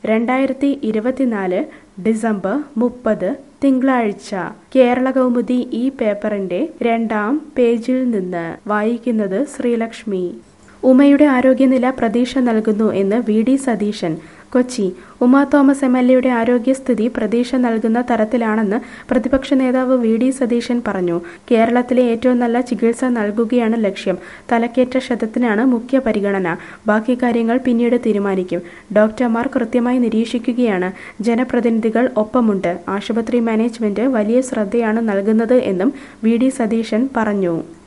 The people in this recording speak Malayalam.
രണ്ടായിരത്തി ഇരുപത്തിനാല് ഡിസംബർ മുപ്പത് തിങ്കളാഴ്ച കേരള കൗമുദി ഈ പേപ്പറിന്റെ രണ്ടാം പേജിൽ നിന്ന് വായിക്കുന്നത് ശ്രീലക്ഷ്മി ഉമയുടെ ആരോഗ്യനില പ്രതീക്ഷ നൽകുന്നു എന്ന് V D Satheesan Kochi Uma Thomas M L എയുടെ ആരോഗ്യസ്ഥിതി പ്രതീക്ഷ നൽകുന്ന തരത്തിലാണെന്ന് പ്രതിപക്ഷ നേതാവ് വി ഡി സതീശൻ പറഞ്ഞു കേരളത്തിലെ ഏറ്റവും നല്ല ചികിത്സ നൽകുകയാണ് ലക്ഷ്യം തലക്കേറ്റ ക്ഷതത്തിനാണ് മുഖ്യ പരിഗണന ബാക്കി കാര്യങ്ങൾ പിന്നീട് തീരുമാനിക്കും ഡോക്ടർമാർ കൃത്യമായി നിരീക്ഷിക്കുകയാണ് ജനപ്രതിനിധികൾ ഒപ്പമുണ്ട് ആശുപത്രി മാനേജ്മെന്റ് വലിയ ശ്രദ്ധയാണ് നൽകുന്നത് എന്നും വി ഡി സതീശൻ പറഞ്ഞു